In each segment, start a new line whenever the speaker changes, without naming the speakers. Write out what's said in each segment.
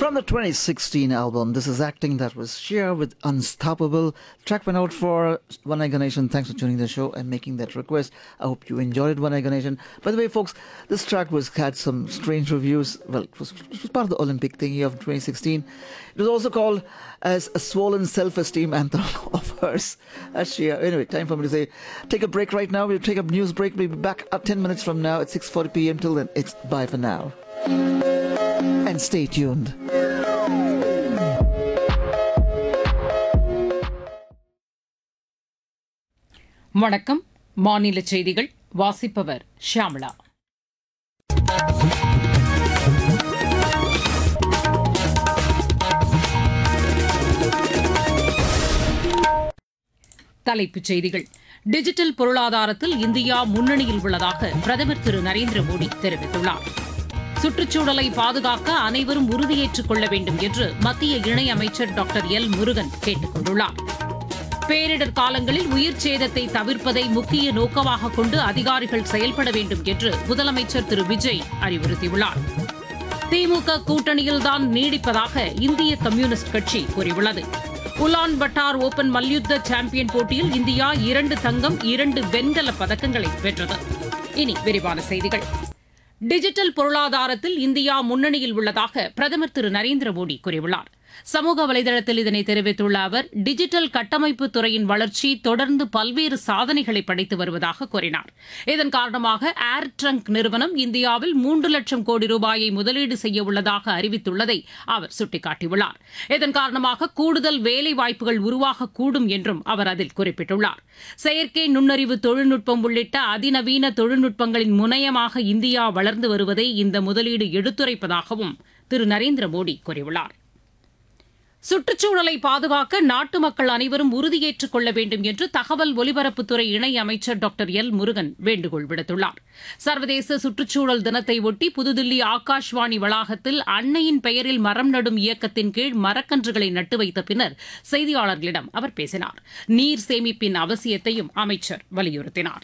From the 2016 album, this is acting that was sheer with Unstoppable. Track went out for One Eye Nation. Thanks for tuning the show and making that request. I hope you enjoyed One Eye Nation. By the way, folks, this track was had some strange reviews. Well, it was, it was part of the Olympic thingy of 2016. It was also called as a swollen self-esteem anthem of hers. As she, anyway, time for me to say, take a break right now. We'll take a news break. We'll be back at 10 minutes from now at 6:40 p.m. Till then, it's bye for now. And stay tuned.
வணக்கம் மாநில செய்திகள் வாசிப்பவர் ஷியாமளா தலைப்புச் செய்திகள் digital பொருளாதாரத்தில் India முன்னணியில் உள்ளதாக பிரதமர் திரு நரேந்திர மோடி தெரிவித்துள்ளார் சுற்றுச்சூழலை பாதுகாக்க அனைவரும் உறுதியேற்றுக் கொள்ள வேண்டும் என்று மத்திய இணையமைச்சர் டாக்டர் எல் முருகன் கேட்டுக் கொண்டுள்ளார் பேரிடர் காலங்களில் உயிர் சேதத்தை தவிர்ப்பதை முக்கிய நோக்கமாக கொண்டு அதிகாரிகள் செயல்பட வேண்டும் என்று முதலமைச்சர் திரு விஜய் அறிவுறுத்தியுள்ளார் திமுக கூட்டணியில்தான் நீடிப்பதாக இந்திய கம்யூனிஸ்ட் கட்சி கூறியுள்ளது உலான் பட்டார் ஓபன் மல்யுத்த சாம்பியன் போட்டியில் இந்தியா இரண்டு தங்கம் இரண்டு வெண்கல பதக்கங்களை வென்றது இனி விரிவான செய்திகள் டிஜிட்டல் பொருளாதாரத்தில் இந்தியா முன்னணியில் உள்ளதாக பிரதமர் திரு நரேந்திர மோடி கூறியுள்ளார் சமூக வலைதளத்தில் இதனை தெரிவித்துள்ள அவர் டிஜிட்டல் கட்டமைப்பு துறையின் வளர்ச்சி தொடர்ந்து பல்வேறு சாதனைகளை படைத்து வருவதாக கூறினார் இதன் காரணமாக ஏர் ட்ரங்க் நிறுவனம் இந்தியாவில் மூன்று லட்சம் கோடி ரூபாயை முதலீடு செய்ய உள்ளதாக அறிவித்துள்ளதை அவர் சுட்டிக்காட்டியுள்ளார் இதன் காரணமாக கூடுதல் வேலை வாய்ப்புகள் உருவாகக்கூடும் என்றும் அவர் அதில் குறிப்பிட்டுள்ளார் செயற்கை நுண்ணறிவு தொழில்நுட்பம் உள்ளிட்ட அதிநவீன தொழில்நுட்பங்களின் முனையமாக இந்தியா வளர்ந்து வருவதை இந்த முதலீடு எடுத்துரைப்பதாகவும் திரு நரேந்திர மோடி கூறியுள்ளார் சுற்றுச்சூழலை பாதுகாக்க நாட்டு மக்கள் அனைவரும் உறுதியேற்றுக் கொள்ள வேண்டும் என்று தகவல் ஒலிபரப்புத்துறை இணை அமைச்சர் டாக்டர் எல் முருகன் வேண்டுகோள் விடுத்துள்ளார் சர்வதேச சுற்றுச்சூழல் தினத்தை ஒட்டி புதுதில்லி ஆகாஷ்வாணி வளாகத்தில் அன்னையின் பெயரில் மரம் நடும் இயக்கத்தின் கீழ் மரக்கன்றுகளை நட்டு வைத்த பின்னர் செய்தியாளர்களிடம் அவர் பேசினார் நீர் சேமிப்பின் அவசியத்தையும் அமைச்சர் வலியுறுத்தினார்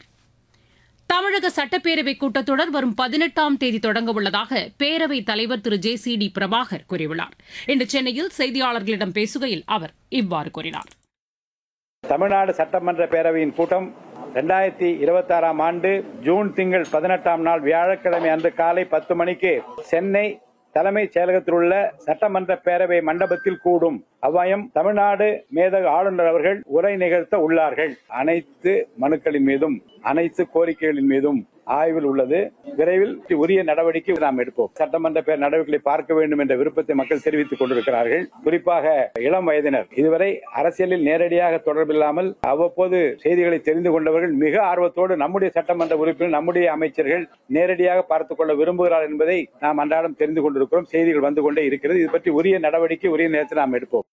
தமிழக சட்டப்பேரவைக் கூட்டத்தொடர் வரும் பதினெட்டாம் தேதி தொடங்க உள்ளதாக பேரவைத் தலைவர் Thiru J C D Prabhakar கூறியுள்ளார் இன்று சென்னையில் செய்தியாளர்களிடம் பேசுகையில் அவர் இவ்வாறு கூறினார்
தமிழ்நாடு சட்டமன்ற பேரவையின் கூட்டம் ரெண்டாயிரத்தி இருபத்தி ஆறாம் ஆண்டு ஜூன் திங்கள் பதினெட்டாம் நாள் வியாழக்கிழமை அன்று காலை பத்து மணிக்கு சென்னை தலைமைச் செயலகத்தில் உள்ள சட்டமன்ற பேரவை மண்டபத்தில் கூடும் அவ்வாயம் தமிழ்நாடு மேதகு ஆளுநர் அவர்கள் உரை நிகழ்த்த உள்ளார்கள் அனைத்து மனுக்களின் மீதும் அனைத்து கோரிக்கைகளின் மீதும் ஆய்வில் உள்ளது விரைவில் உரிய நடவடிக்கை நாம் எடுப்போம் சட்டமன்ற பேர் நடவடிக்கைகளை பார்க்க வேண்டும் என்ற விருப்பத்தை மக்கள் தெரிவித்துக் கொண்டிருக்கிறார்கள் குறிப்பாக இளம் வயதினர் இதுவரை அரசியலில் நேரடியாக தொடர்பில்லாமல் அவ்வப்போது செய்திகளை தெரிந்து கொண்டவர்கள் மிக ஆர்வத்தோடு நம்முடைய சட்டமன்ற உறுப்பினர் நம்முடைய அமைச்சர்கள் நேரடியாக பார்த்துக் கொள்ள விரும்புகிறார் என்பதை நாம் அன்றாடம் தெரிந்து கொண்டிருக்கிறோம் செய்திகள் வந்து கொண்டே இருக்கிறது இது பற்றி உரிய நடவடிக்கை உரிய நேரத்தில் நாம் எடுப்போம்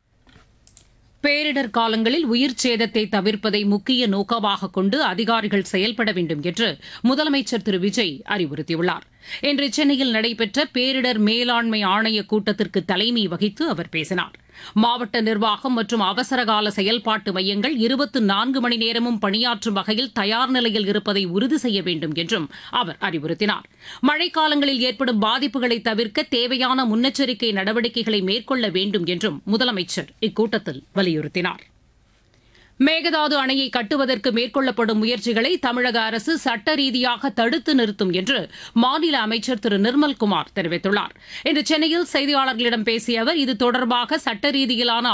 பேரிடர் காலங்களில் உயிர் சேதத்தை தவிர்ப்பதை முக்கிய நோக்கமாக கொண்டு அதிகாரிகள் செயல்பட வேண்டும் என்று முதலமைச்சர் திரு விஜய் அறிவுறுத்தியுள்ளார் இன்று சென்னையில் நடைபெற்ற பேரிடர் மேலாண்மை ஆணைய கூட்டத்திற்கு தலைமை வகித்து அவர் பேசினார் மாவட்ட நிர்வாகம் மற்றும் அவசரகால செயல்பாட்டு மையங்கள் இருபத்தி நான்கு மணி நேரமும் பணியாற்றும் வகையில் தயார் நிலையில் இருப்பதை உறுதி செய்ய வேண்டும் என்றும் அவர் அறிவுறுத்தினார் மழைக்காலங்களில் ஏற்படும் பாதிப்புகளை தவிர்க்க தேவையான முன்னெச்சரிக்கை நடவடிக்கைகளை மேற்கொள்ள வேண்டும் என்றும் முதலமைச்சர் இக்கூட்டத்தில் வலியுறுத்தினார் மேகதாது அணையை கட்டுவதற்கு மேற்கொள்ளப்படும் முயற்சிகளை தமிழக அரசு சட்ட ரீதியாக தடுத்து நிறுத்தும் என்று மாநில அமைச்சர் திரு நிர்மல்குமார் தெரிவித்துள்ளார் இன்று சென்னையில் செய்தியாளர்களிடம் பேசிய அவர் இது தொடர்பாக சட்ட ரீதியிலான